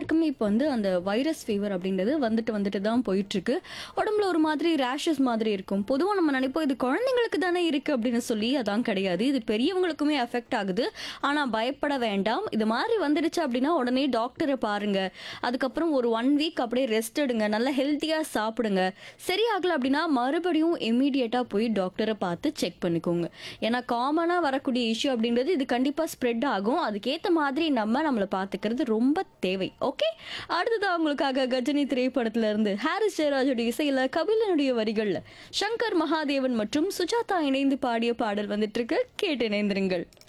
எல்லாருக்குமே இப்போ வந்து அந்த வைரஸ் ஃபீவர் அப்படின்றது வந்துட்டு வந்துட்டு தான் போயிட்டு இருக்கு உடம்புல ஒரு மாதிரி ரேஷஸ் மாதிரி இருக்கும் பொதுவாக நம்ம நினைப்போம் இது குழந்தைங்களுக்கு தானே இருக்கு அப்படின்னு சொல்லி அதான் கிடையாது இது பெரியவங்களுக்குமே அஃபெக்ட் ஆகுது ஆனால் பயப்பட வேண்டாம் இது மாதிரி வந்துடுச்சு அப்படின்னா உடனே டாக்டரை பாருங்க அதுக்கப்புறம் ஒரு ஒன் வீக் அப்படியே ரெஸ்ட் எடுங்க நல்லா ஹெல்த்தியாக சாப்பிடுங்க சரியாகல அப்படின்னா மறுபடியும் இமீடியட்டாக போய் டாக்டரை பார்த்து செக் பண்ணிக்கோங்க ஏன்னா காமனாக வரக்கூடிய இஷ்யூ அப்படின்றது இது கண்டிப்பாக ஸ்ப்ரெட் ஆகும் அதுக்கேற்ற மாதிரி நம்ம நம்மளை பார்த்துக்கிறது ரொம்ப தேவை ஓகே அடுத்தது அவங்களுக்காக கஜினி திரைப்படத்துல இருந்து ஹாரிஸ் ஜெயராஜுடைய இசையில கபிலனுடைய வரிகள்ல சங்கர் மகாதேவன் மற்றும் சுஜாதா இணைந்து பாடிய பாடல் வந்துட்டு இருக்கு கேட்டு இணைந்திருங்கள்